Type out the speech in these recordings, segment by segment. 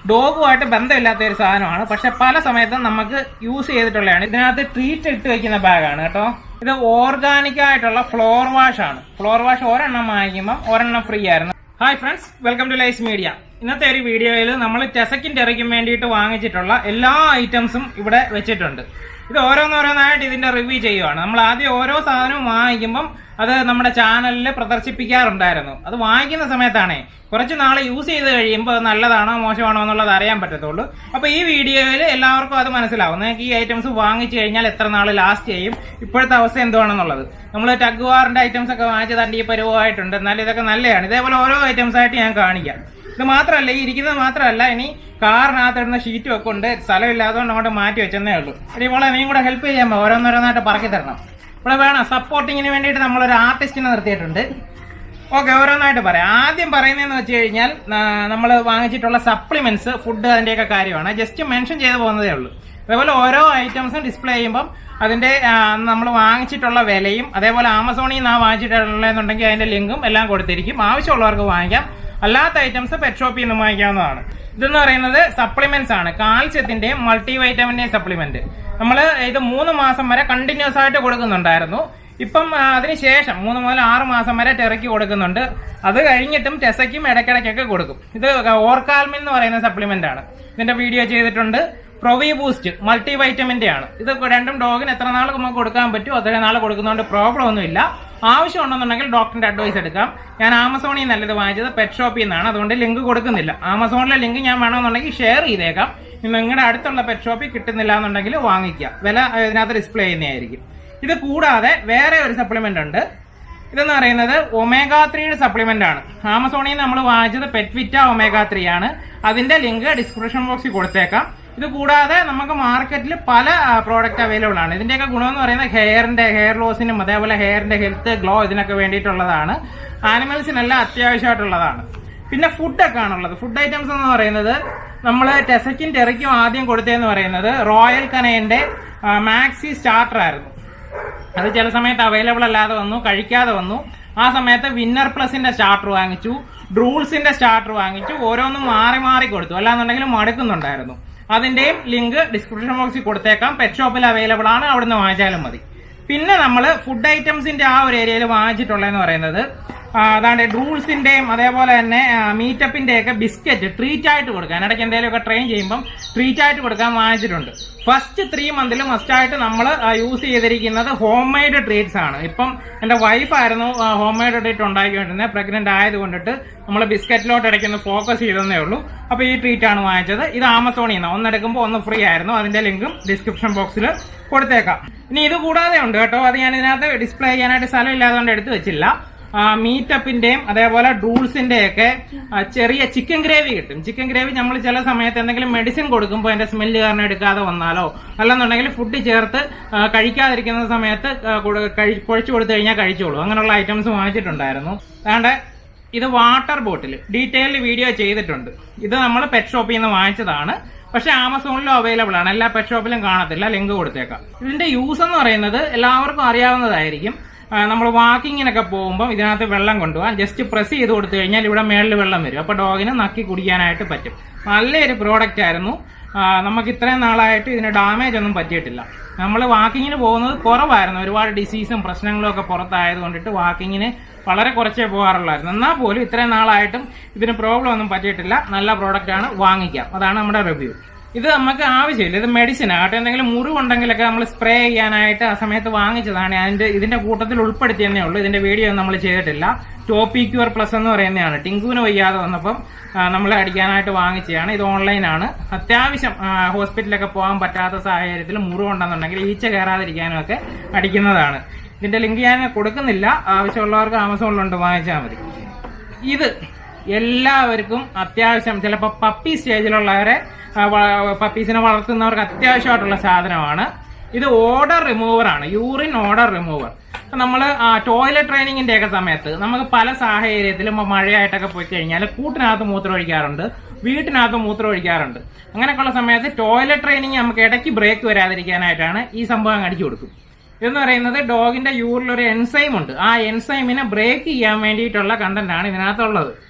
ഡോഗുമായിട്ട് ബന്ധമില്ലാത്ത ഒരു സാധനമാണ് പക്ഷെ പല സമയത്തും നമുക്ക് യൂസ് ചെയ്തിട്ടുള്ളതാണ് ഇതിനകത്ത് ട്രീറ്റ് ഇട്ട് വെക്കുന്ന ബാഗാണ് കേട്ടോ ഇത് ഓർഗാനിക് ആയിട്ടുള്ള ഫ്ലോർ വാഷ് ആണ് ഫ്ലോർ വാഷ് ഒരെണ്ണം വാങ്ങിക്കുമ്പോൾ ഒരെണ്ണം ഫ്രീ ആയിരുന്നു hi friends welcome to Lice media ഇന്നത്തെ ഒരു വീഡിയോയിൽ നമ്മൾ ടെസക്കിൻ ടെറയ്ക്കും വേണ്ടിയിട്ട് വാങ്ങിച്ചിട്ടുള്ള എല്ലാ ഐറ്റംസും ഇവിടെ വെച്ചിട്ടുണ്ട് ഇത് ഓരോന്നോരോന്നായിട്ട് ഇതിന്റെ റിവ്യൂ ചെയ്യുവാണ് നമ്മൾ ആദ്യം ഓരോ സാധനവും വാങ്ങിക്കുമ്പം അത് നമ്മുടെ ചാനലിൽ പ്രദർശിപ്പിക്കാറുണ്ടായിരുന്നു അത് വാങ്ങിക്കുന്ന സമയത്താണേ കുറച്ച് നാൾ യൂസ് ചെയ്ത് കഴിയുമ്പോൾ അത് നല്ലതാണോ മോശമാണോ എന്നുള്ളത് അറിയാൻ പറ്റത്തുള്ളൂ അപ്പൊ ഈ വീഡിയോയിൽ എല്ലാവർക്കും അത് മനസ്സിലാവും നിങ്ങൾക്ക് ഈ ഐറ്റംസ് വാങ്ങിച്ചു കഴിഞ്ഞാൽ എത്ര നാൾ ലാസ്റ്റ് ചെയ്യും ഇപ്പോഴത്തെ അവസ്ഥ എന്തുവാണെന്നുള്ളത് നമ്മൾ ടഗ്വാറിന്റെ ഐറ്റംസ് ഒക്കെ വാങ്ങിച്ച് തണ്ടി പരുവമായിട്ടുണ്ട് എന്നാലും ഇതൊക്കെ നല്ലതാണ് ഇതേപോലെ ഓരോ ഐറ്റംസ് ആയിട്ട് ഞാൻ കാണിക്കാം ഇത് മാത്രമല്ല ഈ ഇരിക്കുന്നത് മാത്രമല്ല ഇനി കാറിനകത്ത് ഇടുന്ന ഷീറ്റും ഒക്കെ ഉണ്ട് സ്ഥലമില്ലാത്തതുകൊണ്ട് അങ്ങോട്ട് മാറ്റി വെച്ചെന്നേ ഉള്ളൂ ഇനി മോളെ നീയും കൂടെ ഹെൽപ്പ് ചെയ്യാമോ ഓരോന്നോരോന്നായിട്ട് പറക്കി തരണം ഇവിടെ വേണം സപ്പോർട്ടിങ്ങിന് വേണ്ടിയിട്ട് നമ്മളൊരു ആർട്ടിസ്റ്റിനെ നിർത്തിയിട്ടുണ്ട് ഓക്കെ ഓരോന്നായിട്ട് പറയാം ആദ്യം പറയുന്നതെന്ന് വെച്ച് കഴിഞ്ഞാൽ നമ്മൾ വാങ്ങിച്ചിട്ടുള്ള സപ്ലിമെന്റ്സ് ഫുഡ് അതിന്റെയൊക്കെ കാര്യമാണ് ജസ്റ്റ് മെൻഷൻ ചെയ്ത് പോകുന്നതേ ഉള്ളൂ അതേപോലെ ഓരോ ഐറ്റംസും ഡിസ്പ്ലേ ചെയ്യുമ്പം അതിന്റെ നമ്മൾ വാങ്ങിച്ചിട്ടുള്ള വിലയും അതേപോലെ ആമസോണിൽ നിന്ന് വാങ്ങിച്ചിട്ടുള്ളതെന്നുണ്ടെങ്കിൽ അതിന്റെ ലിങ്കും എല്ലാം കൊടുത്തിരിക്കും ആവശ്യമുള്ളവർക്ക് വാങ്ങിക്കാം അല്ലാത്ത ഐറ്റംസ് പെറ്റ് ഷോപ്പിൽ നിന്ന് വാങ്ങിക്കാവുന്നതാണ് ഇതെന്ന് പറയുന്നത് സപ്ലിമെന്റ്സ് ആണ് കാൽസ്യത്തിന്റെയും മൾട്ടി വൈറ്റമിന്റെയും സപ്ലിമെന്റ് നമ്മൾ ഇത് മൂന്ന് മാസം വരെ കണ്ടിന്യൂസ് ആയിട്ട് കൊടുക്കുന്നുണ്ടായിരുന്നു ഇപ്പം അതിനുശേഷം മൂന്ന് മുതൽ ആറ് മാസം വരെ ടെറയ്ക്ക് കൊടുക്കുന്നുണ്ട് അത് കഴിഞ്ഞിട്ടും ടെസയ്ക്കും ഇടയ്ക്കിടയ്ക്കൊക്കെ കൊടുക്കും ഇത് ഓർക്കാൽമിൻ എന്ന് പറയുന്ന സപ്ലിമെന്റ് ആണ് ഇതിന്റെ വീഡിയോ ചെയ്തിട്ടുണ്ട് പ്രൊവി ബൂസ്റ്റ് മൾട്ടി വൈറ്റമിന്റെ ആണ് ഇത് രണ്ടും ഡോഗിന് എത്ര നാൾ നമുക്ക് കൊടുക്കാൻ പറ്റും അത്രയും നാൾ കൊടുക്കുന്നതുകൊണ്ട് പ്രോബ്ലം ഒന്നുമില്ല ആവശ്യമുണ്ടെന്നുണ്ടെങ്കിൽ ഡോക്ടറിന്റെ അഡ്വൈസ് എടുക്കാം ഞാൻ ആമസോണിൽ നിന്നല്ല ഇത് വാങ്ങിച്ചത് പെറ്റ് ഷോപ്പിൽ നിന്നാണ് അതുകൊണ്ട് ലിങ്ക് കൊടുക്കുന്നില്ല ആമസോണിലെ ലിങ്ക് ഞാൻ വേണമെന്നുണ്ടെങ്കിൽ ഷെയർ ചെയ്തേക്കാം നിങ്ങളുടെ അടുത്തുള്ള പെറ്റ് ഷോപ്പിൽ കിട്ടുന്നില്ല എന്നുണ്ടെങ്കിൽ വാങ്ങിക്കുക വില ഇതിനകത്ത് ഡിസ്പ്ലേ ചെയ്യുന്നതായിരിക്കും ഇത് കൂടാതെ വേറെ ഒരു സപ്ലിമെന്റ് ഉണ്ട് ഇതെന്ന് പറയുന്നത് ഒമേഗ ത്രീയുടെ സപ്ലിമെന്റ് ആണ് ആമസോണിൽ നിന്ന് നമ്മൾ വാങ്ങിച്ചത് പെറ്റ്വിറ്റ ഒമേഗ ത്രീ ആണ് അതിന്റെ ലിങ്ക് ഡിസ്ക്രിപ്ഷൻ ബോക്സിൽ കൊടുത്തേക്കാം ഇത് കൂടാതെ നമുക്ക് മാർക്കറ്റിൽ പല പ്രോഡക്റ്റ് അവൈലബിൾ ആണ് ഇതിന്റെയൊക്കെ ഗുണമെന്ന് പറയുന്നത് ഹെയറിന്റെ ഹെയർ ലോസിനും അതേപോലെ ഹെയറിന്റെ ഹെൽത്ത് ഗ്ലോ ഇതിനൊക്കെ വേണ്ടിയിട്ടുള്ളതാണ് ആനിമൽസിനെല്ലാം അത്യാവശ്യമായിട്ടുള്ളതാണ് പിന്നെ ഫുഡൊക്കെ ആണുള്ളത് ഫുഡ് ഐറ്റംസ് എന്ന് പറയുന്നത് നമ്മൾ ടെസക്കിൻ ടെറയ്ക്കും ആദ്യം കൊടുത്തതെന്ന് പറയുന്നത് റോയൽ കനയന്റെ മാക്സി സ്റ്റാർട്ടർ ആയിരുന്നു അത് ചില സമയത്ത് അവൈലബിൾ അല്ലാതെ വന്നു കഴിക്കാതെ വന്നു ആ സമയത്ത് വിന്നർ പ്ലസിന്റെ സ്റ്റാർട്ടർ വാങ്ങിച്ചു ഡ്രൂൾസിന്റെ സ്റ്റാർട്ടർ വാങ്ങിച്ചു ഓരോന്നും മാറി മാറി കൊടുത്തു അല്ലാന്നുണ്ടെങ്കിൽ മടുക്കുന്നുണ്ടായിരുന്നു അതിന്റെയും ലിങ്ക് ഡിസ്ക്രിപ്ഷൻ ബോക്സിൽ കൊടുത്തേക്കാം പെറ്റ് ഷോപ്പിൽ അവൈലബിൾ ആണ് അവിടുന്ന് വാങ്ങിച്ചാലും മതി പിന്നെ നമ്മൾ ഫുഡ് ഐറ്റംസിന്റെ ആ ഒരു ഏരിയയിൽ വാങ്ങിച്ചിട്ടുള്ളതെന്ന് പറയുന്നത് അതാണ്ട് ഡ്രൂൾസിന്റെയും അതേപോലെ തന്നെ മീറ്റപ്പിന്റെ ഒക്കെ ബിസ്ക്കറ്റ് ട്രീറ്റ് ആയിട്ട് കൊടുക്കാൻ ഇടയ്ക്ക് എന്തെങ്കിലുമൊക്കെ ട്രെയിൻ ചെയ്യുമ്പം ട്രീറ്റ് ആയിട്ട് കൊടുക്കാൻ വാങ്ങിച്ചിട്ടുണ്ട് ഫസ്റ്റ് ത്രീ മന്തിൽ മസ്റ്റായിട്ട് നമ്മൾ യൂസ് ചെയ്തിരിക്കുന്നത് ഹോം മെയ്ഡ് ട്രീറ്റ്സ് ആണ് ഇപ്പം എന്റെ വൈഫായിരുന്നു ഹോം മെയ്ഡ് ട്രീറ്റ് ഉണ്ടാക്കിക്കൊണ്ടിരുന്നത് പ്രഗ്നന്റ് ആയത് കൊണ്ടിട്ട് നമ്മൾ ബിസ്ക്കറ്റിലോട്ട് ഇടയ്ക്കൊന്ന് ഫോക്കസ് ചെയ്തതേ ഉള്ളൂ അപ്പൊ ഈ ട്രീറ്റ് ആണ് വാങ്ങിച്ചത് ഇത് ആമസോണിൽ നിന്ന് ഒന്നെടുക്കുമ്പോൾ ഒന്ന് ഫ്രീ ആയിരുന്നു അതിന്റെ ലിങ്കും ഡിസ്ക്രിപ്ഷൻ ബോക്സിൽ കൊടുത്തേക്കാം ഇനി ഇത് കൂടാതെ ഉണ്ട് കേട്ടോ അത് ഞാൻ ഇതിനകത്ത് ഡിസ്പ്ലേ ചെയ്യാനായിട്ട് സ്ഥലം ഇല്ലാത്തതുകൊണ്ട് എടുത്തു വെച്ചില്ല മീറ്റപ്പിന്റെയും അതേപോലെ ഡ്രൂൾസിന്റെ ഒക്കെ ചെറിയ ചിക്കൻ ഗ്രേവി കിട്ടും ചിക്കൻ ഗ്രേവി നമ്മൾ ചില സമയത്ത് എന്തെങ്കിലും മെഡിസിൻ കൊടുക്കുമ്പോൾ അതിന്റെ സ്മെല്ല് കാരണം എടുക്കാതെ വന്നാലോ അല്ലെന്നുണ്ടെങ്കിൽ ഫുഡ് ചേർത്ത് കഴിക്കാതിരിക്കുന്ന സമയത്ത് കുഴച്ചു കൊടുത്തു കഴിഞ്ഞാൽ കഴിച്ചോളൂ അങ്ങനെയുള്ള ഐറ്റംസ് വാങ്ങിച്ചിട്ടുണ്ടായിരുന്നു അതുകൊണ്ട് ഇത് വാട്ടർ ബോട്ടിൽ ഡീറ്റെയിൽഡ് വീഡിയോ ചെയ്തിട്ടുണ്ട് ഇത് നമ്മൾ പെറ്റ് ഷോപ്പിൽ നിന്ന് വാങ്ങിച്ചതാണ് പക്ഷെ ആമസോണിലും അവൈലബിൾ ആണ് എല്ലാ പെറ്റ് ഷോപ്പിലും കാണത്തില്ല ലിങ്ക് കൊടുത്തേക്കാം ഇതിന്റെ യൂസ് എന്ന് പറയുന്നത് എല്ലാവർക്കും അറിയാവുന്നതായിരിക്കും നമ്മൾ വാക്കിങ്ങിനൊക്കെ പോകുമ്പോൾ ഇതിനകത്ത് വെള്ളം കൊണ്ടുപോകാം ജസ്റ്റ് പ്രസ് ചെയ്ത് കൊടുത്തു കഴിഞ്ഞാൽ ഇവിടെ മേളിൽ വെള്ളം വരും അപ്പോൾ ഡോഗിന് നക്കി കുടിക്കാനായിട്ട് പറ്റും നല്ലൊരു പ്രോഡക്റ്റ് ആയിരുന്നു നമുക്ക് ഇത്രയും നാളായിട്ട് ഇതിന് ഡാമേജ് ഒന്നും പറ്റിയിട്ടില്ല നമ്മൾ വാക്കിങ്ങിന് പോകുന്നത് കുറവായിരുന്നു ഒരുപാട് ഡിസീസും പ്രശ്നങ്ങളും ഒക്കെ പുറത്തായത് കൊണ്ടിട്ട് വാക്കിങ്ങിന് വളരെ കുറച്ചേ പോകാറുള്ളായിരുന്നു എന്നാൽ പോലും ഇത്രയും നാളായിട്ടും ഇതിന് പ്രോബ്ലം ഒന്നും പറ്റിയിട്ടില്ല നല്ല പ്രോഡക്റ്റ് ആണ് വാങ്ങിക്കാം അതാണ് നമ്മുടെ റിവ്യൂ ഇത് നമുക്ക് ആവശ്യമില്ല ഇത് മെഡിസിൻ ആകട്ടെ എന്തെങ്കിലും മുറിവുണ്ടെങ്കിലൊക്കെ നമ്മൾ സ്പ്രേ ചെയ്യാനായിട്ട് ആ സമയത്ത് വാങ്ങിച്ചതാണ് അതിന്റെ ഇതിന്റെ കൂട്ടത്തിൽ ഉൾപ്പെടുത്തിയെന്നേ ഉള്ളൂ ഇതിന്റെ വീഡിയോ നമ്മൾ ചെയ്തിട്ടില്ല ടോപ്പി ക്യൂർ പ്ലസ് എന്ന് പറയുന്നതാണ് ടിങ്കുവിന് വയ്യാതെ വന്നപ്പം നമ്മൾ അടിക്കാനായിട്ട് വാങ്ങിച്ചതാണ് ഇത് ഓൺലൈനാണ് അത്യാവശ്യം ഹോസ്പിറ്റലൊക്കെ പോകാൻ പറ്റാത്ത സാഹചര്യത്തിൽ മുറിവുണ്ടെന്നുണ്ടെങ്കിൽ ഈച്ച കയറാതിരിക്കാനും ഒക്കെ അടിക്കുന്നതാണ് ഇതിന്റെ ലിങ്ക് ഞാൻ കൊടുക്കുന്നില്ല ആവശ്യമുള്ളവർക്ക് ആമസോണിലുണ്ട് വാങ്ങിച്ചാൽ മതി ഇത് എല്ലാവർക്കും അത്യാവശ്യം ചിലപ്പോൾ പപ്പി സ്റ്റേജിലുള്ളവരെ പപ്പീസിനെ വളർത്തുന്നവർക്ക് അത്യാവശ്യമായിട്ടുള്ള സാധനമാണ് ഇത് ഓർഡർ റിമൂവർ ആണ് യൂറിൻ ഓർഡർ റിമൂവർ നമ്മൾ ടോയ്ലറ്റ് ട്രെയിനിങ്ങിന്റെ ഒക്കെ സമയത്ത് നമുക്ക് പല സാഹചര്യത്തിലും മഴയായിട്ടൊക്കെ പോയി കഴിഞ്ഞാൽ കൂട്ടിനകത്ത് മൂത്രം ഒഴിക്കാറുണ്ട് വീട്ടിനകത്ത് മൂത്രം ഒഴിക്കാറുണ്ട് അങ്ങനെയൊക്കെയുള്ള സമയത്ത് ടോയ്ലറ്റ് ട്രെയിനിങ് നമുക്ക് ഇടയ്ക്ക് ബ്രേക്ക് വരാതിരിക്കാനായിട്ടാണ് ഈ സംഭവം അടിച്ചു കൊടുക്കും ഇതെന്ന് പറയുന്നത് ഡോഗിന്റെ യൂറിൽ ഒരു എൻസൈം ഉണ്ട് ആ എൻസൈമിനെ ബ്രേക്ക് ചെയ്യാൻ വേണ്ടിയിട്ടുള്ള കണ്ടന്റ് ആണ് ഇതിനകത്തുള്ളത്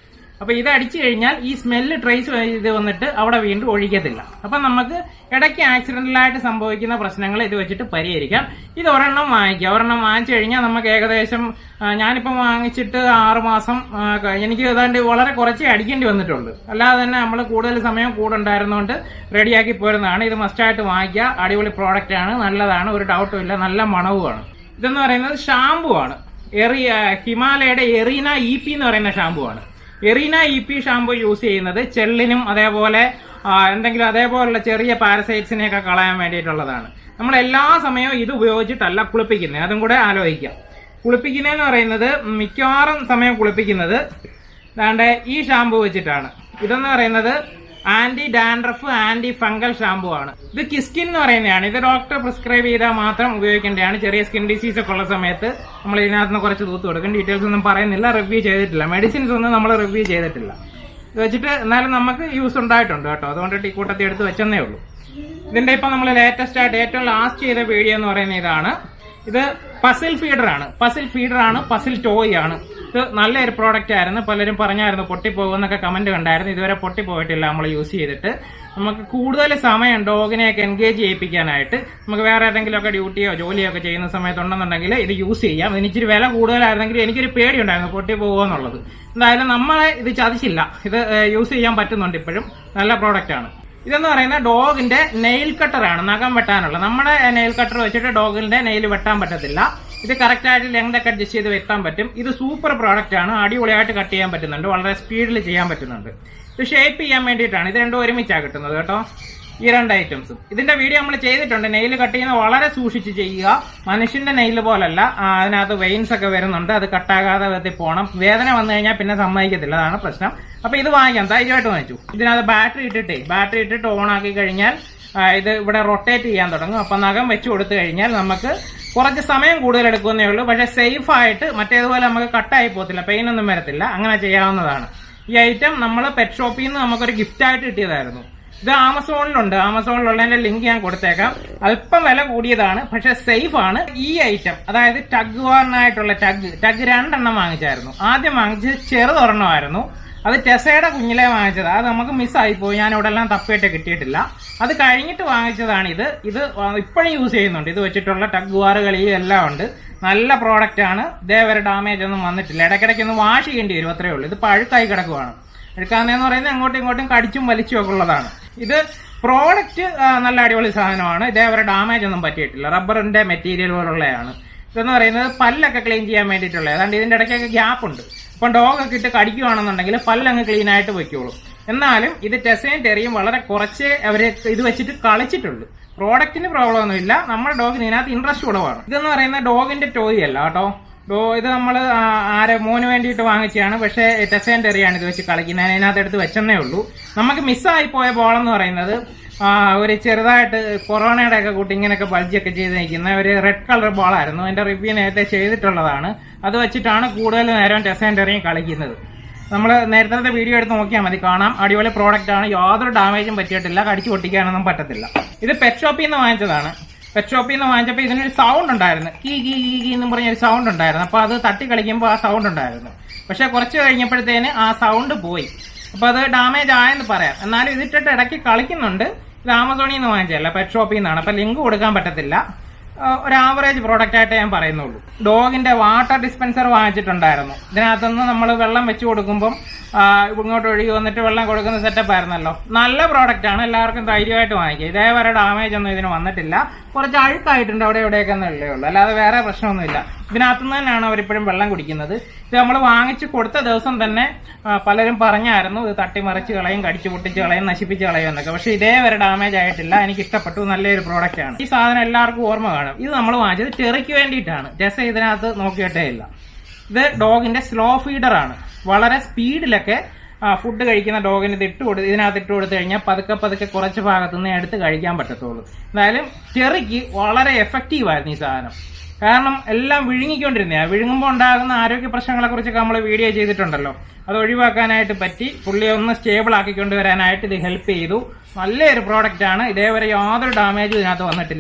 അപ്പൊ ഇത് അടിച്ചു കഴിഞ്ഞാൽ ഈ സ്മെല്ല് ട്രേസ് ചെയ്ത് വന്നിട്ട് അവിടെ വീണ്ടും ഒഴിക്കത്തില്ല അപ്പൊ നമുക്ക് ഇടയ്ക്ക് ആക്സിഡന്റലായിട്ട് സംഭവിക്കുന്ന പ്രശ്നങ്ങൾ ഇത് വെച്ചിട്ട് പരിഹരിക്കാം ഇത് ഒരെണ്ണം വാങ്ങിക്കുക ഒരെണ്ണം വാങ്ങിച്ചു കഴിഞ്ഞാൽ നമുക്ക് ഏകദേശം ആ, ഞാനിപ്പം വാങ്ങിച്ചിട്ട് ആറ് മാസം ആ, കഴിഞ്ഞ് എനിക്ക് ഏതാണ്ട് വളരെ കുറച്ചേ അടിക്കേണ്ടി വന്നിട്ടുള്ളൂ അല്ലാതെ തന്നെ നമ്മൾ കൂടുതൽ സമയം കൂടെ ഉണ്ടായിരുന്നുകൊണ്ട് റെഡിയാക്കി പോരുന്നതാണ് ഇത് മസ്റ്റായിട്ട് വാങ്ങിക്കുക അടിപൊളി പ്രോഡക്റ്റ് ആണ് നല്ലതാണ് ഒരു ഡൗട്ടും ഇല്ല നല്ല മണവുമാണ് ഇതെന്ന് പറയുന്നത് ഷാമ്പു ആണ് എറി ഹിമാലയയുടെ എറീന ഇ പി എന്ന് പറയുന്ന ഷാമ്പു ആണ് Erina E P shampoo use ചെയ്യുന്നത് ചെള്ളിനും അതേപോലെ ആ, എന്തെങ്കിലും അതേപോലുള്ള ചെറിയ പാരസൈറ്റ്സിനെയൊക്കെ കളയാൻ വേണ്ടിയിട്ടുള്ളതാണ് നമ്മൾ എല്ലാ സമയവും ഇത് ഉപയോഗിച്ചിട്ടല്ല കുളിപ്പിക്കുന്നത് അതും കൂടെ ആലോചിക്കാം കുളിപ്പിക്കുന്നതെന്ന് പറയുന്നത് മിക്കവാറും സമയം കുളിപ്പിക്കുന്നത് ദാണ്ടെ ഈ ഷാമ്പു വെച്ചിട്ടാണ് ഇതെന്ന് പറയുന്നത് anti dandruff anti fungal shampoo ആണ് ഇത് കിസ്കിൻ എന്ന് പറയുന്നതാണ് ഇത് ഡോക്ടർ പ്രിസ്ക്രൈബ് ചെയ്താൽ മാത്രം ഉപയോഗിക്കേണ്ടതാണ് ചെറിയ സ്കിൻ ഡിസീസ് ഒക്കെ ഉള്ള സമയത്ത് നമ്മൾ ഇതിനകത്ത് നിന്ന് കുറച്ച് തൂത്ത് കൊടുക്കും ഡീറ്റെയിൽസ് ഒന്നും പറയുന്നില്ല റിവ്യൂ ചെയ്തിട്ടില്ല മെഡിസിൻസ് ഒന്നും നമ്മൾ റിവ്യൂ ചെയ്തിട്ടില്ല ഇത് വെച്ചിട്ട് എന്നാലും നമുക്ക് യൂസ് ഉണ്ടായിട്ടുണ്ട് കേട്ടോ അതുകൊണ്ട് ഈ കൂട്ടത്തിൽ എടുത്ത് വെച്ചെന്നേ ഉള്ളൂ ഇതിന്റെ ഇപ്പൊ നമ്മൾ ലേറ്റസ്റ്റ് ആയിട്ട് ഏറ്റവും ലാസ്റ്റ് ചെയ്ത വീഡിയോ എന്ന് പറയുന്ന ഇതാണ് ഇത് പസിൽ ഫീഡർ ആണ് പസിൽ ഫീഡർ ആണ് പസിൽ ടോയ് ആണ് ഇത് നല്ലൊരു പ്രോഡക്റ്റ് ആയിരുന്നു പലരും പറഞ്ഞായിരുന്നു പൊട്ടിപ്പോകുന്നൊക്കെ കമന്റ് കണ്ടായിരുന്നു ഇതുവരെ പൊട്ടിപ്പോയിട്ടില്ല നമ്മൾ യൂസ് ചെയ്തിട്ട് നമുക്ക് കൂടുതൽ സമയം ഡോഗിനെയൊക്കെ എൻഗേജ് ചെയ്യിപ്പിക്കാനായിട്ട് നമുക്ക് വേറെ ഏതെങ്കിലും ഒക്കെ ഡ്യൂട്ടിയോ ജോലിയോ ഒക്കെ ചെയ്യുന്ന സമയത്തുണ്ടെന്നുണ്ടെങ്കിൽ ഇത് യൂസ് ചെയ്യാം ഇതിന് ഇച്ചിരി വില കൂടുതലായിരുന്നെങ്കിൽ എനിക്കൊരു പേടിയുണ്ടായിരുന്നു പൊട്ടി പോകുക എന്നുള്ളത് എന്തായാലും നമ്മളെ ഇത് ചതിച്ചില്ല ഇത് യൂസ് ചെയ്യാൻ പറ്റുന്നുണ്ട് ഇപ്പോഴും നല്ല പ്രോഡക്റ്റ് ആണ് ഇതെന്ന് പറയുന്ന ഡോഗിന്റെ നെയിൽ കട്ടർ ആണ് നഖം വെട്ടാനുള്ള നമ്മുടെ നെയിൽ കട്ടർ വെച്ചിട്ട് ഡോഗിന്റെ നെയിൽ വെട്ടാൻ പറ്റത്തില്ല ഇത് കറക്റ്റ് ആയിട്ട് ലെങ്ത് ഒക്കെ അഡ്ജസ്റ്റ് ചെയ്ത് വെട്ടാൻ പറ്റും ഇത് സൂപ്പർ പ്രോഡക്റ്റ് ആണ് അടിപൊളിയായിട്ട് കട്ട് ചെയ്യാൻ പറ്റുന്നുണ്ട് വളരെ സ്പീഡിൽ ചെയ്യാൻ പറ്റുന്നുണ്ട് ഇത് ഷേപ്പ് ചെയ്യാൻ വേണ്ടിയിട്ടാണ് ഇത് രണ്ടും ഒരുമിച്ചാണ് കിട്ടുന്നത് കേട്ടോ ഈ രണ്ട് ഐറ്റംസും ഇതിന്റെ വീഡിയോ നമ്മൾ ചെയ്തിട്ടുണ്ട് നെയിൽ കട്ട് ചെയ്യുന്ന വളരെ സൂക്ഷിച്ച് ചെയ്യുക മനുഷ്യന്റെ നെയിൽ പോലല്ല ആ, അതിനകത്ത് വെയിൻസ് ഒക്കെ വരുന്നുണ്ട് അത് കട്ടാകാതെ വിധത്തിൽ പോകണം വേദന വന്നു കഴിഞ്ഞാൽ പിന്നെ സമ്മതിക്കത്തില്ല അതാണ് പ്രശ്നം അപ്പൊ ഇത് വാങ്ങിക്കാം ധൈര്യമായിട്ട് വാങ്ങിച്ചു ഇതിനകത്ത് ബാറ്ററി ഇട്ടിട്ടേ ബാറ്ററി ഇട്ടിട്ട് ഓൺ ആക്കി കഴിഞ്ഞാൽ ആ, ഇത് ഇവിടെ റൊട്ടേറ്റ് ചെയ്യാൻ തുടങ്ങും അപ്പൊ നഖം വെച്ച് കൊടുത്തു കഴിഞ്ഞാൽ നമുക്ക് കുറച്ച് സമയം കൂടുതൽ എടുക്കുന്നേ ഉള്ളൂ പക്ഷെ സേഫ് ആയിട്ട് മറ്റേതുപോലെ നമുക്ക് കട്ടായി പോകത്തില്ല പെയിൻ ഒന്നും വരത്തില്ല അങ്ങനെ ചെയ്യാവുന്നതാണ് ഈ ഐറ്റം നമ്മൾ പെറ്റ് ഷോപ്പിൽ നിന്ന് നമുക്കൊരു ഗിഫ്റ്റ് ആയിട്ട് കിട്ടിയതായിരുന്നു ഇത് ആമസോണിലുണ്ട് ആമസോണിലുള്ളതിന്റെ ലിങ്ക് ഞാൻ കൊടുത്തേക്കാം അല്പം വില കൂടിയതാണ് പക്ഷെ സേഫ് ആണ് ഈ ഐറ്റം അതായത് ടഗ് വാറിനായിട്ടുള്ള ടഗ് ടഗ് രണ്ടെണ്ണം വാങ്ങിച്ചായിരുന്നു ആദ്യം വാങ്ങിച്ചത് ചെറുതൊരെണ്ണമായിരുന്നു അത് ടെസയുടെ കുഞ്ഞിലെ വാങ്ങിച്ചത് അത് നമുക്ക് മിസ്സായി പോയി ഞാൻ ഇവിടെ എല്ലാം തപ്പിയിട്ട് കിട്ടിയിട്ടില്ല അത് കഴിഞ്ഞിട്ട് വാങ്ങിച്ചതാണ് ഇത് ഇത് ഇപ്പോഴും യൂസ് ചെയ്യുന്നുണ്ട് ഇത് വെച്ചിട്ടുള്ള ടഗ് വാറുകളിയും എല്ലാം ഉണ്ട് നല്ല പ്രോഡക്റ്റ് ആണ് ഇതേവരെ ഡാമേജ് ഒന്നും വന്നിട്ടില്ല ഇടയ്ക്കിടയ്ക്ക് ഒന്ന് വാഷ് ചെയ്യേണ്ടി വരും അത്രേ ഉള്ളൂ ഇത് പഴുക്കായി കിടക്കുവാണ് എടുക്കാന്നെന്ന് പറയുന്നത് അങ്ങോട്ടും ഇങ്ങോട്ടും കടിച്ചും വലിച്ചും ഒക്കെ ഉള്ളതാണ് ഇത് പ്രോഡക്റ്റ് നല്ല അടിപൊളി സാധനമാണ് ഇതേവരെ ഡാമേജ് ഒന്നും പറ്റിയിട്ടില്ല റബ്ബറിന്റെ മെറ്റീരിയൽ പോലുള്ളതാണ് ഇതെന്ന് പറയുന്നത് പല്ലൊക്കെ ക്ലീൻ ചെയ്യാൻ വേണ്ടിയിട്ടുള്ള ഏതാണ്ട് ഇതിന്റെ ഇടയ്ക്കൊക്കെ ഗ്യാപ്പ് ഉണ്ട് അപ്പം ഡോഗൊക്കെ ഇട്ട് കടിക്കുകയാണെന്നുണ്ടെങ്കിൽ പല്ലങ്ങ് ക്ലീൻ ആയിട്ട് വെക്കോളും എന്നാലും ഇത് ടെസയും ടെറിയും വളരെ കുറച്ചേ അവര് ഇത് വെച്ചിട്ട് കളിച്ചിട്ടുള്ളൂ പ്രോഡക്റ്റിന് പ്രോബ്ലം ഒന്നുമില്ല നമ്മുടെ ഡോഗിന് ഇതിനകത്ത് ഇൻട്രസ്റ്റ് കുറവാണ് ഇതെന്ന് പറയുന്ന ഡോഗിന്റെ ടോയ് അല്ല കേട്ടോ ഡോ ഇത് നമ്മൾ ആരെ മോന് വേണ്ടിയിട്ട് വാങ്ങിച്ചതാണ് പക്ഷേ ടെസേൻ ടെറിയാണ് ഇത് വെച്ച് കളിക്കുന്നത് ഞാൻ ഇതിനകത്ത് എടുത്ത് വെച്ചെന്നേ ഉള്ളൂ നമുക്ക് മിസ്സായി പോയ ബോൾ എന്ന് പറയുന്നത് ആ, ഒരു ചെറുതായിട്ട് കൊറോണയുടെ ഒക്കെ കൂട്ടി ഇങ്ങനെയൊക്കെ ബൾജൊക്കെ ചെയ്ത് നിൽക്കുന്ന ഒരു റെഡ് കളർ ബോളായിരുന്നു അതിന്റെ റിവ്യൂ നേരത്തെ ചെയ്തിട്ടുള്ളതാണ് അത് വെച്ചിട്ടാണ് കൂടുതൽ നേരം ടെസേൻ ടെറിയും കളിക്കുന്നത് നമ്മൾ നേരത്തെ വീഡിയോ എടുത്ത് നോക്കിയാൽ മതി കാണാം അടിപൊളി പ്രോഡക്റ്റ് ആണ് യാതൊരു ഡാമേജും പറ്റിയിട്ടില്ല കടിച്ചു പൊട്ടിക്കാനൊന്നും പറ്റത്തില്ല ഇത് പെറ്റ് ഷോപ്പിൽ നിന്ന് വാങ്ങിച്ചതാണ് പെറ്റ് ഷോപ്പിൽ നിന്ന് വാങ്ങിച്ചപ്പോൾ ഇതിനൊരു സൗണ്ട് ഉണ്ടായിരുന്നു കീ കീ കീ കീ എന്ന് പറഞ്ഞൊരു സൗണ്ട് ഉണ്ടായിരുന്നു അപ്പോൾ അത് തട്ടി കളിക്കുമ്പോൾ ആ സൗണ്ട് ഉണ്ടായിരുന്നു പക്ഷെ കുറച്ച് കഴിഞ്ഞപ്പോഴത്തേന് ആ സൗണ്ട് പോയി അപ്പോൾ അത് ഡാമേജ് ആയെന്ന് പറയാം എന്നാലും ഇതിട്ടിട്ട് ഇടയ്ക്ക് കളിക്കുന്നുണ്ട് ഇത് ആമസോണിൽ നിന്ന് വാങ്ങിച്ചതല്ല പെറ്റ് ഷോപ്പിൽ നിന്നാണ് അപ്പോൾ ലിങ്ക് കൊടുക്കാൻ പറ്റത്തില്ല ആ, ഒരു ആവറേജ് പ്രോഡക്റ്റ് ആയിട്ട് ഞാൻ പറയുന്നുള്ളൂ ഡോഗിന്റെ വാട്ടർ ഡിസ്പെൻസർ വാങ്ങിച്ചിട്ടുണ്ടായിരുന്നു ഇതിനകത്തുനിന്ന് നമ്മൾ വെള്ളം വെച്ച് കൊടുക്കുമ്പം ആ, ഇങ്ങോട്ട് ഒഴുകി വന്നിട്ട് വെള്ളം കൊടുക്കുന്ന സെറ്റപ്പ് ആയിരുന്നല്ലോ നല്ല പ്രോഡക്റ്റ് ആണ് എല്ലാവർക്കും ധൈര്യമായിട്ട് വാങ്ങിക്കുക ഇതേവരെ ഡാമേജ് ഒന്നും ഇതിന് വന്നിട്ടില്ല കുറച്ച് അഴുക്കായിട്ടുണ്ട് അവിടെ ഇവിടെയൊക്കെ എന്നല്ലേ ഉള്ളൂ അല്ലാതെ വേറെ പ്രശ്നമൊന്നുമില്ല ഇതിനകത്തുനിന്ന് തന്നെയാണ് അവരിപ്പോഴും വെള്ളം കുടിക്കുന്നത് ഇത് നമ്മൾ വാങ്ങിച്ച് കൊടുത്ത ദിവസം തന്നെ ആ, പലരും പറഞ്ഞായിരുന്നു ഇത് തട്ടിമറിച്ച് കളയും കടിച്ചു പൊട്ടിച്ച് കളയും നശിപ്പിച്ച് കളയും എന്നൊക്കെ പക്ഷെ ഇതേവരെ ഡാമേജ് ആയിട്ടില്ല എനിക്ക് ഇഷ്ടപ്പെട്ടു നല്ലൊരു പ്രോഡക്റ്റ് ആണ് ഈ സാധനം എല്ലാവർക്കും ഓർമ്മ കാണും ഇത് നമ്മൾ വാങ്ങിച്ചത് ചെറിക്ക് വേണ്ടിയിട്ടാണ് ജസ ഇതിനകത്ത് നോക്കിയിട്ടേ ഇല്ല ഇത് ഡോഗിന്റെ സ്ലോ ഫീഡർ ആണ് വളരെ സ്പീഡിലൊക്കെ ഫുഡ് കഴിക്കുന്ന ഡോഗിന് ഇത് ഇട്ട് കൊടു ഇതിനകത്ത് ഇട്ട് കൊടുത്തു കഴിഞ്ഞാൽ പതുക്കെ പതുക്കെ കുറച്ച് ഭാഗത്തു നിന്ന് എടുത്ത് കഴിക്കാൻ പറ്റത്തുള്ളൂ എന്തായാലും ചെറിക്ക് വളരെ എഫക്റ്റീവ് ആയിരുന്നു ഈ സാധനം കാരണം എല്ലാം വിഴുങ്ങിക്കൊണ്ടിരുന്നതാണ് വിഴുങ്ങുമ്പോൾ ഉണ്ടാകുന്ന ആരോഗ്യ പ്രശ്നങ്ങളെ കുറിച്ചൊക്കെ നമ്മൾ വീഡിയോ ചെയ്തിട്ടുണ്ടല്ലോ അത് ഒഴിവാക്കാനായിട്ട് പറ്റി പുള്ളിയെ ഒന്ന് സ്റ്റേബിൾ ആക്കിക്കൊണ്ടുവരാനായിട്ട് ഇത് ഹെൽപ്പ് ചെയ്തു നല്ലൊരു പ്രോഡക്റ്റ് ആണ് ഇതേവരെ യാതൊരു ഡാമേജും ഇതിനകത്ത് വന്നിട്ടില്ല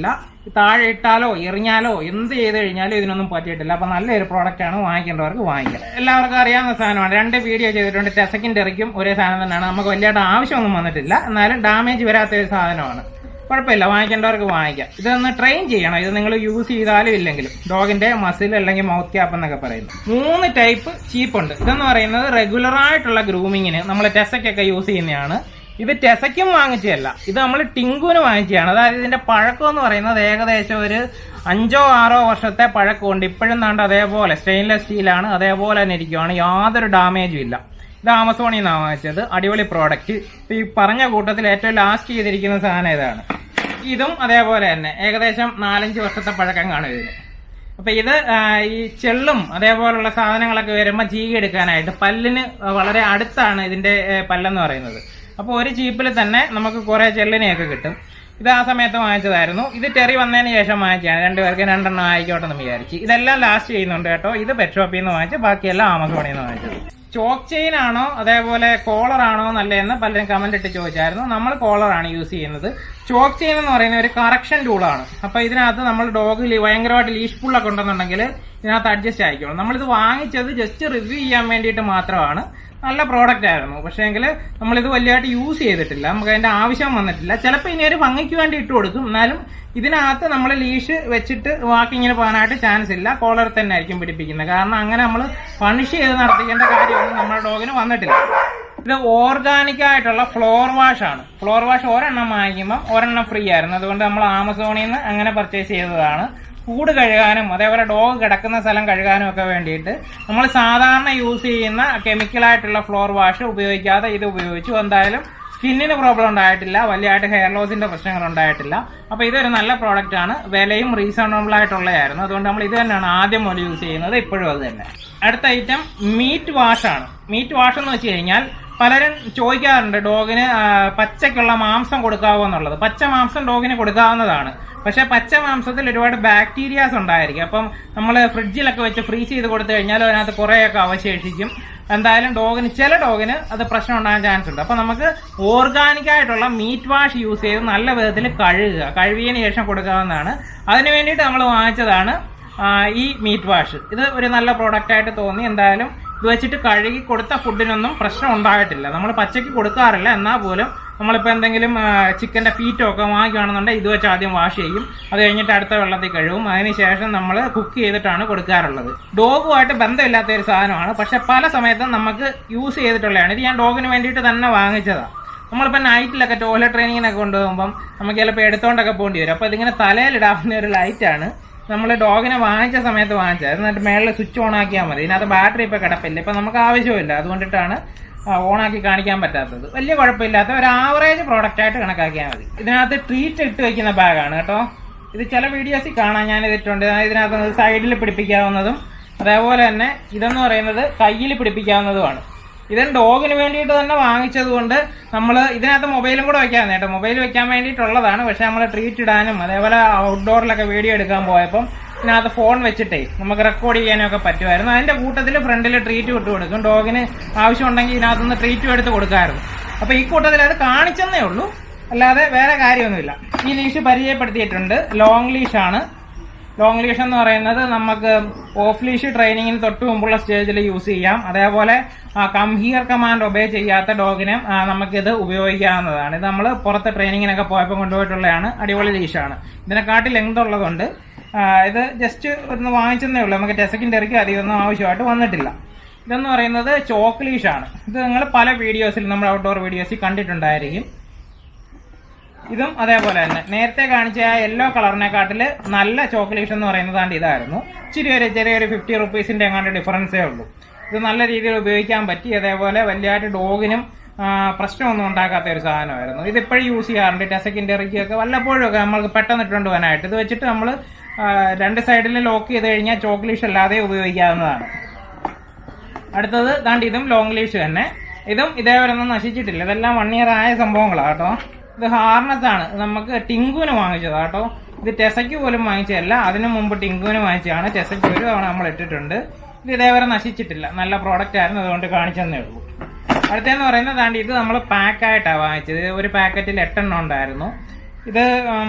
താഴെ ഇട്ടാലോ എറിഞ്ഞാലോ എന്ത് ചെയ്ത് കഴിഞ്ഞാലും ഇതിനൊന്നും പറ്റിയിട്ടില്ല അപ്പൊ നല്ലൊരു പ്രോഡക്റ്റ് ആണ് വാങ്ങിക്കേണ്ടവർക്ക് വാങ്ങിക്കാം എല്ലാവർക്കും അറിയാവുന്ന സാധനമാണ് രണ്ട് വീഡിയോ ചെയ്തിട്ടുണ്ട് ടെസക്കിന്റെ ഇറക്കും ഒരേ സാധനം തന്നെയാണ് നമുക്ക് വലിയതായിട്ട് ആവശ്യമൊന്നും വന്നിട്ടില്ല എന്നാലും ഡാമേജ് വരാത്ത ഒരു സാധനമാണ് കുഴപ്പമില്ല വാങ്ങിക്കേണ്ടവർക്ക് വാങ്ങിക്കാം ഇതൊന്ന് ട്രെയിൻ ചെയ്യണം ഇത് നിങ്ങൾ യൂസ് ചെയ്താലും ഇല്ലെങ്കിലും ഡോഗിന്റെ മസിൽ അല്ലെങ്കിൽ മൗത്ത് ക്യാപ്പ് എന്നൊക്കെ പറയുന്നു മൂന്ന് ടൈപ്പ് ചീപ്പ് ഉണ്ട് ഇതെന്ന് പറയുന്നത് റെഗുലർ ആയിട്ടുള്ള ഗ്രൂമിങ്ങിന് നമ്മൾ ടെസക്കൊക്കെ യൂസ് ചെയ്യുന്നതാണ് ഇത് ടെസയ്ക്കും വാങ്ങിച്ചതല്ല ഇത് നമ്മൾ ടിങ്കുവിന് വാങ്ങിച്ചതാണ് അതായത് ഇതിന്റെ പഴക്കം എന്ന് പറയുന്നത് ഏകദേശം ഒരു അഞ്ചോ ആറോ വർഷത്തെ പഴക്കമുണ്ട് ഇപ്പോഴും നാണ്ട് അതേപോലെ സ്റ്റെയിൻലെസ് സ്റ്റീലാണ് അതേപോലെ തന്നെ ഇരിക്കുവാണ് യാതൊരു ഡാമേജും ഇല്ല ഇത് ആമസോണിൽ നിന്നാണ് വാങ്ങിച്ചത് അടിപൊളി പ്രോഡക്റ്റ് ഇപ്പൊ ഈ പറഞ്ഞ കൂട്ടത്തിൽ ഏറ്റവും ലാസ്റ്റ് ചെയ്തിരിക്കുന്ന സാധനം ഇതാണ് ഇതും അതേപോലെ തന്നെ ഏകദേശം നാലഞ്ച് വർഷത്തെ പഴക്കം കാണും ഇതിന് അപ്പൊ ഇത് ആ, ഈ ചെള്ളും അതേപോലുള്ള സാധനങ്ങളൊക്കെ വരുമ്പോൾ ചീകി എടുക്കാനായിട്ട് പല്ലിന് വളരെ അടുത്താണ് ഇതിന്റെ ഏ, പല്ലെന്ന് പറയുന്നത് അപ്പൊ ഒരു ചീപ്പിൽ തന്നെ നമുക്ക് കുറെ ചെള്ളിനെയൊക്കെ കിട്ടും ഇത് ആ സമയത്ത് വാങ്ങിച്ചതായിരുന്നു ഇത് ടെറി വന്നതിന് ശേഷം വാങ്ങിച്ചാണ് രണ്ടുപേർക്ക് രണ്ടെണ്ണം ആയിക്കോട്ടെ എന്ന് വിചാരിച്ചു ഇതെല്ലാം ലാസ്റ്റ് ചെയ്യുന്നുണ്ട് കേട്ടോ ഇത് പെറ്റ് ഷോപ്പിൽ നിന്ന് വാങ്ങിച്ചു ബാക്കിയെല്ലാം ആമസോണിൽ നിന്ന് വാങ്ങിച്ചത് ചോക്ക് ചെയിൻ ആണോ അതേപോലെ കോളർ ആണോ നല്ലതെന്ന് പലരും കമന്റ് ഇട്ട് ചോദിച്ചായിരുന്നു നമ്മൾ കോളർ ആണ് യൂസ് ചെയ്യുന്നത് ചോക്ക് ചെയിൻ എന്ന് പറയുന്ന ഒരു കറക്ഷൻ ടൂളാണ് അപ്പൊ ഇതിനകത്ത് നമ്മൾ ഡോഗ് ഭയങ്കരമായിട്ട് ലീഷ് പുള്ളൊക്കെ ഉണ്ടെന്നുണ്ടെങ്കിൽ ഇതിനകത്ത് അഡ്ജസ്റ്റ് ആയിക്കോളും നമ്മളിത് വാങ്ങിച്ചത് ജസ്റ്റ് റിവ്യൂ ചെയ്യാൻ വേണ്ടിയിട്ട് മാത്രമാണ് നല്ല പ്രോഡക്റ്റ് ആയിരുന്നു പക്ഷേ എങ്കിൽ നമ്മളിത് വലിയതായിട്ട് യൂസ് ചെയ്തിട്ടില്ല നമുക്ക് അതിന്റെ ആവശ്യം വന്നിട്ടില്ല ചിലപ്പോൾ ഇനി ഒരു ഭംഗിക്ക് വേണ്ടി ഇട്ട് കൊടുക്കും എന്നാലും ഇതിനകത്ത് നമ്മൾ ലീഷ് വെച്ചിട്ട് വാക്കിങ്ങിന് പോകാനായിട്ട് ചാൻസ് ഇല്ല കോളർ തന്നെ ആയിരിക്കും പിടിപ്പിക്കുന്നത് കാരണം അങ്ങനെ നമ്മൾ പണിഷ് ചെയ്ത് നടത്തിക്കേണ്ട കാര്യമൊന്നും നമ്മുടെ ഡോഗിന് വന്നിട്ടില്ല ഇത് ഓർഗാനിക് ആയിട്ടുള്ള ഫ്ലോർ വാഷ് ആണ് ഫ്ലോർ വാഷ് ഒരെണ്ണം വാങ്ങിക്കുമ്പോൾ ഒരെണ്ണം ഫ്രീ ആയിരുന്നു അതുകൊണ്ട് നമ്മൾ ആമസോണിൽ നിന്ന് അങ്ങനെ പർച്ചേസ് ചെയ്തതാണ് കൂട് കഴുകാനും അതേപോലെ ഡോഗ് കിടക്കുന്ന സ്ഥലം കഴുകാനും ഒക്കെ വേണ്ടിയിട്ട് നമ്മൾ സാധാരണ യൂസ് ചെയ്യുന്ന കെമിക്കലായിട്ടുള്ള ഫ്ലോർ വാഷ് ഉപയോഗിക്കാതെ ഇത് ഉപയോഗിച്ചു എന്തായാലും സ്കിന്നിന് പ്രോബ്ലം ഉണ്ടായിട്ടില്ല വലിയതായിട്ട് ഹെയർ ലോസിന്റെ പ്രശ്നങ്ങൾ ഉണ്ടായിട്ടില്ല അപ്പൊ ഇതൊരു നല്ല പ്രോഡക്റ്റ് ആണ് വിലയും റീസണബിൾ ആയിട്ടുള്ളതായിരുന്നു അതുകൊണ്ട് നമ്മൾ ഇത് തന്നെയാണ് ആദ്യം മുതൽ യൂസ് ചെയ്യുന്നത് ഇപ്പോഴും അത് തന്നെ അടുത്ത ഐറ്റം മീറ്റ് വാഷ് ആണ് മീറ്റ് വാഷ് എന്ന് വെച്ച് കഴിഞ്ഞാൽ പലരും ചോദിക്കാറുണ്ട് ഡോഗിന് ആ, പച്ചയ്ക്കുള്ള മാംസം കൊടുക്കാവോ എന്നുള്ളത് പച്ച മാംസം ഡോഗിന് കൊടുക്കാവുന്നതാണ് പക്ഷെ പച്ച മാംസത്തിൽ ഒരുപാട് ബാക്ടീരിയാസ് ഉണ്ടായിരിക്കും അപ്പം നമ്മൾ ഫ്രിഡ്ജിലൊക്കെ വെച്ച് ഫ്രീസ് ചെയ്ത് കൊടുത്തു കഴിഞ്ഞാൽ അതിനകത്ത് കുറേയൊക്കെ അവശേഷിക്കും എന്തായാലും ഡോഗിന് ചില ഡോഗിന് അത് പ്രശ്നം ഉണ്ടാകാൻ ചാൻസ് ഉണ്ട് അപ്പൊ നമുക്ക് ഓർഗാനിക് ആയിട്ടുള്ള മീറ്റ് വാഷ് യൂസ് ചെയ്ത് നല്ല വിധത്തിൽ കഴുകുക കഴുകിയതിന് ശേഷം കൊടുക്കാവുന്നതാണ് അതിന് വേണ്ടിയിട്ട് നമ്മൾ വാങ്ങിച്ചതാണ് ആ, ഈ മീറ്റ് വാഷ് ഇത് ഒരു നല്ല പ്രോഡക്റ്റ് ആയിട്ട് തോന്നി എന്തായാലും ഇത് വെച്ചിട്ട് കഴുകി കൊടുത്ത ഫുഡിനൊന്നും പ്രശ്നം ഉണ്ടായിട്ടില്ല നമ്മൾ പച്ചയ്ക്ക് കൊടുക്കാറില്ല എന്നാൽ പോലും നമ്മളിപ്പോൾ എന്തെങ്കിലും ചിക്കന്റെ ഫീറ്റോ ഒക്കെ വാങ്ങിക്കുകയാണെന്നുണ്ടെങ്കിൽ ഇത് വെച്ച് ആദ്യം വാഷ് ചെയ്യും അത് കഴിഞ്ഞിട്ട് അടുത്ത വെള്ളത്തിൽ കഴുകും അതിനുശേഷം നമ്മൾ കുക്ക് ചെയ്തിട്ടാണ് കൊടുക്കാറുള്ളത് ഡോഗുമായിട്ട് ബന്ധമില്ലാത്ത ഒരു സാധനമാണ് പക്ഷെ പല സമയത്തും നമുക്ക് യൂസ് ചെയ്തിട്ടുള്ളതാണ് ഇത് ഞാൻ ഡോഗിന് വേണ്ടിയിട്ട് തന്നെ വാങ്ങിച്ചതാണ് നമ്മളിപ്പോൾ നൈറ്റിലൊക്കെ ടോയ്ലറ്റ് ട്രെയിനിങ്ങിനൊക്കെ കൊണ്ടുപോകുമ്പം നമുക്ക് ചിലപ്പോൾ എടുത്തോണ്ടൊക്കെ പോകേണ്ടി വരും അപ്പോൾ ഇതിങ്ങനെ തലയിലിടാവുന്ന ഒരു ലൈറ്റാണ് നമ്മൾ ഡോഗിനെ വാങ്ങിച്ച സമയത്ത് വാങ്ങിച്ചത് എന്നിട്ട് മേളിൽ സ്വിച്ച് ഓൺ ആക്കിയാൽ മതി ഇതിനകത്ത് ബാറ്ററി ഇപ്പൊ കിടപ്പില്ല ഇപ്പൊ നമുക്ക് ആവശ്യമില്ല അതുകൊണ്ടിട്ടാണ് ഓണാക്കി കാണിക്കാൻ പറ്റാത്തത് വലിയ കുഴപ്പമില്ലാത്ത ഒരു ആവറേജ് പ്രോഡക്റ്റ് ആയിട്ട് കണക്കാക്കിയാൽ മതി ഇതിനകത്ത് ട്രീറ്റ് ഇട്ട് വെക്കുന്ന ബാഗാണ് കേട്ടോ ഇത് ചില വീഡിയോസിൽ കാണാൻ ഞാൻ ഇതിട്ടുണ്ട് ഇതിനകത്ത് സൈഡിൽ പിടിപ്പിക്കാവുന്നതും അതേപോലെ തന്നെ ഇതെന്ന് പറയുന്നത് കയ്യിൽ പിടിപ്പിക്കാവുന്നതുമാണ് ഇതും ഡോഗിന് വേണ്ടിയിട്ട് തന്നെ വാങ്ങിച്ചത് കൊണ്ട് നമ്മൾ ഇതിനകത്ത് മൊബൈലും കൂടെ വെക്കാൻ കേട്ടോ മൊബൈൽ വെക്കാൻ വേണ്ടിയിട്ടുള്ളതാണ് പക്ഷെ നമ്മൾ ട്രീറ്റ് ഇടാനും അതേപോലെ ഔട്ട്ഡോറിലൊക്കെ വീഡിയോ എടുക്കാൻ പോയപ്പം ഇതിനകത്ത് ഫോൺ വെച്ചിട്ടേ നമുക്ക് റെക്കോർഡ് ചെയ്യാനും ഒക്കെ പറ്റുമായിരുന്നു അതിന്റെ കൂട്ടത്തിൽ ഫ്രണ്ടിൽ ട്രീറ്റ് വിട്ട് കൊടുക്കും ഡോഗിന് ആവശ്യമുണ്ടെങ്കിൽ ഇതിനകത്തുനിന്ന് ട്രീറ്റും എടുത്ത് കൊടുക്കാമായിരുന്നു അപ്പൊ ഈ കൂട്ടത്തിൽ അത് കാണിച്ചെന്നേ ഉള്ളൂ അല്ലാതെ വേറെ കാര്യമൊന്നുമില്ല ഈ ലീഷ് പരിചയപ്പെടുത്തിയിട്ടുണ്ട് ലോങ് ലീഷാണ് ലോങ് ലീഷ് എന്ന് പറയുന്നത് നമുക്ക് ഓഫ് ലീഷ് ട്രെയിനിങ്ങിന് തൊട്ട് മുമ്പുള്ള സ്റ്റേജിൽ യൂസ് ചെയ്യാം അതേപോലെ കം ഹിയർ കമാൻഡ് ഒബേ ചെയ്യാത്ത ഡോഗിനെ ആ, നമുക്കിത് ഉപയോഗിക്കാവുന്നതാണ് ഇത് നമ്മൾ പുറത്ത് ട്രെയിനിങ്ങിനൊക്കെ പോയപ്പോൾ കൊണ്ടുപോയിട്ടുള്ളതാണ് അടിപൊളി ലീഷാണ് ഇതിനെക്കാട്ടി ലെങ്ത് ഉള്ളതുകൊണ്ട് ആ, ഇത് ജസ്റ്റ് ഒന്ന് വാങ്ങിച്ചെന്നേ ഉള്ളൂ നമുക്ക് ടെസക്കിൻ്റെ ഇറക്കി അധികമൊന്നും ആവശ്യമായിട്ട് വന്നിട്ടില്ല ഇതെന്ന് പറയുന്നത് ചോക്ക് ലീഷാണ് ഇത് നിങ്ങൾ പല വീഡിയോസിൽ നമ്മൾ ഔട്ട്ഡോർ വീഡിയോസിൽ കണ്ടിട്ടുണ്ടായിരിക്കും ഇതും അതേപോലെ തന്നെ നേരത്തെ കാണിച്ച ആ യെല്ലോ കളറിനെക്കാട്ടില് നല്ല ചോക്ലേറ്റ് എന്ന് പറയുന്നതാണ്ട് ഇതായിരുന്നു ഇച്ചിരി ഒരു ചെറിയൊരു ഫിഫ്റ്റി റുപ്പീസിന്റെ എങ്ങാണ്ട് ഡിഫറൻസേ ഉള്ളൂ ഇത് നല്ല രീതിയിൽ ഉപയോഗിക്കാൻ പറ്റി അതേപോലെ വലിയതായിട്ട് ഡോഗിനും ആ, പ്രശ്നമൊന്നും ഉണ്ടാക്കാത്ത ഒരു സാധനമായിരുന്നു ഇത് ഇപ്പോഴും യൂസ് ചെയ്യാറുണ്ട് ടെസക്കിന്റെ ഇറക്കിയൊക്കെ വല്ലപ്പോഴും ഒക്കെ നമ്മൾക്ക് പെട്ടെന്ന് ഇട്ടുകൊണ്ട് പോകാനായിട്ട് ഇത് വെച്ചിട്ട് നമ്മൾ രണ്ട് സൈഡിൽ ലോക്ക് ചെയ്ത് കഴിഞ്ഞാൽ ചോക്ലേറ്റ് അല്ലാതെ ഉപയോഗിക്കാവുന്നതാണ് അടുത്തത് ദാണ്ട് ഇതും ലോങ് ലീഷ് തന്നെ ഇതും ഇതേവരെ ഒന്നും നശിച്ചിട്ടില്ല ഇതെല്ലാം വൺ ഇയർ ആയ സംഭവങ്ങളാണ് കേട്ടോ ഇത് ഹാർനസ് ആണ് ഇത് നമുക്ക് ടിങ്കുവിന് വാങ്ങിച്ചതാ കേട്ടോ ഇത് ടെസയ്ക്ക് പോലും വാങ്ങിച്ചതല്ല അതിനു മുമ്പ് ടിങ്കുവിന് വാങ്ങിച്ചതാണ് ടെസയ്ക്ക് ഒരു തവണ നമ്മൾ ഇട്ടിട്ടുണ്ട് ഇത് ഇതേവരെ നശിച്ചിട്ടില്ല നല്ല പ്രോഡക്റ്റ് ആയിരുന്നു അതുകൊണ്ട് കാണിച്ചെന്നേ ഉള്ളൂ അടുത്തെന്ന് പറയുന്നത് ദാണ്ട് ഇത് നമ്മൾ പാക്കായിട്ടാണ് വാങ്ങിച്ചത് ഒരു പാക്കറ്റിൽ എട്ടെണ്ണം ഉണ്ടായിരുന്നു ഇത് ഉം,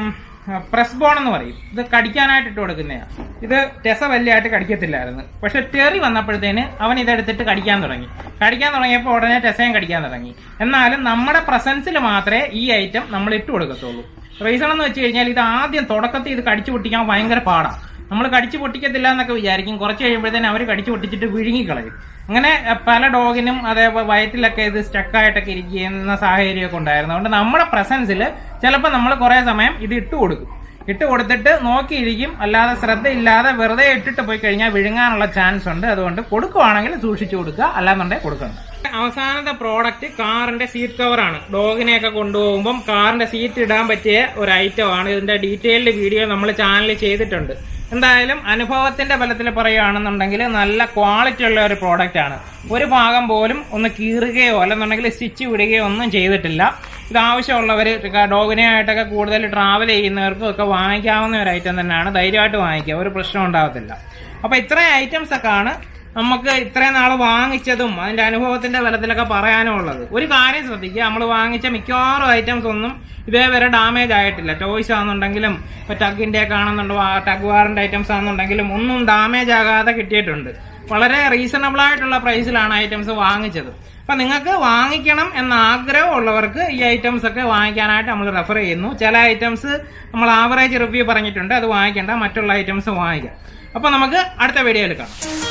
പ്രസ് ബോൺ എന്ന് പറയും ഇത് കടിക്കാനായിട്ട് ഇട്ട് കൊടുക്കുന്നതാണ് ഇത് ടെസ വലിയായിട്ട് കടിക്കത്തില്ലായിരുന്നു പക്ഷെ ടെറി വന്നപ്പോഴത്തേന് അവൻ ഇതെടുത്തിട്ട് കടിക്കാൻ തുടങ്ങി കടിക്കാൻ തുടങ്ങിയപ്പോൾ ഉടനെ ടെസയും കടിക്കാൻ തുടങ്ങി എന്നാലും നമ്മുടെ പ്രസൻസിൽ മാത്രമേ ഈ ഐറ്റം നമ്മൾ ഇട്ട് കൊടുക്കത്തുള്ളൂ റീസൺ എന്ന് വെച്ച് കഴിഞ്ഞാൽ ഇത് ആദ്യം തുടക്കത്തിൽ ഇത് കടിച്ചു പൊട്ടിക്കാൻ ഭയങ്കര പാടാണ് നമ്മൾ കടിച്ചു പൊട്ടിക്കത്തില്ല എന്നൊക്കെ വിചാരിക്കും കുറച്ച് കഴിയുമ്പോഴത്തേനും അവർ കടിച്ചു പൊട്ടിച്ചിട്ട് വിഴുങ്ങിക്കളയും അങ്ങനെ അഹ്, പല ഡോഗിനും അതേപോലെ വയറ്റിലൊക്കെ ഇത് സ്റ്റക്കായിട്ടൊക്കെ ഇരിക്കുന്ന സാഹചര്യമൊക്കെ ഉണ്ടായിരുന്നു അതുകൊണ്ട് നമ്മുടെ പ്രസൻസിൽ ചിലപ്പോൾ നമ്മൾ കുറേ സമയം ഇത് ഇട്ട് കൊടുക്കും ഇട്ട് കൊടുത്തിട്ട് നോക്കിയിരിക്കും അല്ലാതെ ശ്രദ്ധയില്ലാതെ വെറുതെ ഇട്ടിട്ട് പോയി കഴിഞ്ഞാൽ വിഴുങ്ങാനുള്ള ചാൻസ് ഉണ്ട് അതുകൊണ്ട് കൊടുക്കുവാണെങ്കിൽ സൂക്ഷിച്ചു കൊടുക്കുക അല്ലാന്നുണ്ടെങ്കിൽ കൊടുക്കണം അവസാനത്തെ പ്രോഡക്റ്റ് കാറിന്റെ സീറ്റ് കവറാണ് ഡോഗിനെയൊക്കെ കൊണ്ടുപോകുമ്പം കാറിന്റെ സീറ്റ് ഇടാൻ പറ്റിയ ഒരു ഐറ്റം ആണ് ഇതിന്റെ ഡീറ്റെയിൽഡ് വീഡിയോ നമ്മൾ ചാനലിൽ ചെയ്തിട്ടുണ്ട് എന്തായാലും അനുഭവത്തിന്റെ ബലത്തിൽ പറയുകയാണെന്നുണ്ടെങ്കിൽ നല്ല ക്വാളിറ്റി ഉള്ള ഒരു പ്രോഡക്റ്റ് ആണ് ഒരു ഭാഗം പോലും ഒന്ന് കീറുകയോ അല്ലെന്നുണ്ടെങ്കിൽ സ്റ്റിച്ച് വിടുകയോ ഒന്നും ചെയ്തിട്ടില്ല ഇത് ആവശ്യമുള്ളവർ ഡോഗിനെയായിട്ടൊക്കെ കൂടുതൽ ട്രാവൽ ചെയ്യുന്നവർക്കും ഒക്കെ വാങ്ങിക്കാവുന്ന ഒരു ഐറ്റം തന്നെയാണ് ധൈര്യമായിട്ട് വാങ്ങിക്കുക ഒരു പ്രശ്നം ഉണ്ടാകത്തില്ല അപ്പൊ ഇത്രയും ഐറ്റംസ് ഒക്കെ ആണ് നമുക്ക് ഇത്രയും നാൾ വാങ്ങിച്ചതും അതിന്റെ അനുഭവത്തിന്റെ ബലത്തിലൊക്കെ പറയാനും ഉള്ളത് ഒരു കാര്യം ശ്രദ്ധിക്കുക നമ്മൾ വാങ്ങിച്ച മിക്കവാറും ഐറ്റംസ് ഒന്നും ഇതേവരെ ഡാമേജ് ആയിട്ടില്ല ടോയ്സ് ആണെന്നുണ്ടെങ്കിലും ഇപ്പൊ ടഗിന്റെ ഒക്കെ ആണെന്നുണ്ടോ ടഗ് വാറിന്റെ ഐറ്റംസ് ആണെന്നുണ്ടെങ്കിലും ഒന്നും ഡാമേജ് ആകാതെ കിട്ടിയിട്ടുണ്ട് വളരെ റീസണബിൾ ആയിട്ടുള്ള പ്രൈസിലാണ് ഐറ്റംസ് വാങ്ങിച്ചത് അപ്പൊ നിങ്ങൾക്ക് വാങ്ങിക്കണം എന്ന ആഗ്രഹമുള്ളവർക്ക് ഈ ഐറ്റംസ് ഒക്കെ വാങ്ങിക്കാനായിട്ട് നമ്മൾ റെഫർ ചെയ്യുന്നു ചില ഐറ്റംസ് നമ്മൾ ആവറേജ് റിവ്യൂ പറഞ്ഞിട്ടുണ്ട് അത് വാങ്ങിക്കേണ്ട മറ്റുള്ള ഐറ്റംസ് വാങ്ങിക്കാം അപ്പൊ നമുക്ക് അടുത്ത വീഡിയോയിൽ കാണാം